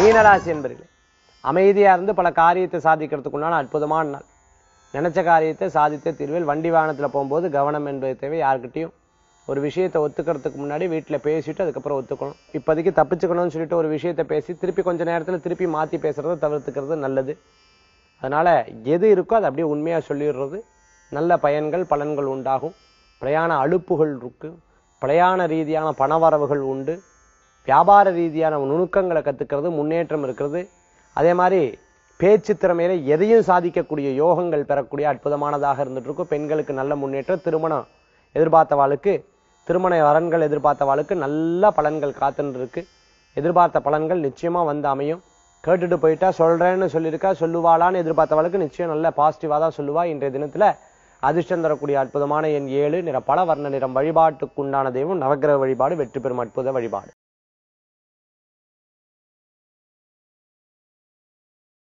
மீனராசி என்பர்களே அமைதியா இருந்து பல காரியத்தை சாதிக்கிறதுக்குண்டான அற்புதமான நாள் நினைச்ச காரியத்தை சாதித்த தீர்வில் வண்டி வாகனத்துல போகும்போது கவனம் என்பது தேவை யார்கிட்டயும் ஒரு விஷயத்தை ஒத்துக்கிறதுக்கு முன்னாடி வீட்டுல பேசிட்டு அதுக்கப்புறம் ஒத்துக்கணும் இப்போதைக்கு தப்பிச்சுக்கணும்னு சொல்லிட்டு ஒரு விஷயத்தை பேசி திருப்பி கொஞ்ச நேரத்துல திருப்பி மாத்தி பேசுறதை தவிர்த்துக்கிறது நல்லது அதனால எது இருக்கோ அதை அப்படியே உண்மையா சொல்லிடுறது நல்ல பயன்கள் பலன்கள் உண்டாகும் பிரயாண அலுப்புகள் இருக்கு பிரயாண ரீதியான பணவரவுகள் உண்டு வியாபார ரீதியான நுணுக்கங்களை கத்துக்கிறது முன்னேற்றம் இருக்கிறது அதே மாதிரி பேச்சு திறமையில எதையும் சாதிக்கக்கூடிய யோகங்கள் பெறக்கூடிய அற்புதமானதாக இருந்துட்டு இருக்கும் பெண்களுக்கு நல்ல முன்னேற்றம் திருமணம் எதிர்பார்த்தவாளுக்கு திருமண வரன்கள் எதிர்பார்த்தவாளுக்கு நல்ல பலன்கள் காத்துன்னு இருக்கு எதிர்பார்த்த பலன்கள் நிச்சயமா வந்து அமையும் கேட்டுட்டு போயிட்டா சொல்றேன்னு சொல்லியிருக்கா சொல்லுவாளான்னு எதிர்பார்த்தவளுக்கு நிச்சயம் நல்ல பாசிட்டிவா தான் சொல்லுவா இன்றைய தினத்துல அதிர்ஷ்டம் தரக்கூடிய அற்புதமான எண் ஏழு நிற பல வர்ண நிறம் வழிபாட்டுக்குண்டான தெய்வம் நவக்கிரக வழிபாடு வெற்றி பெறும் அற்புத வழிபாடு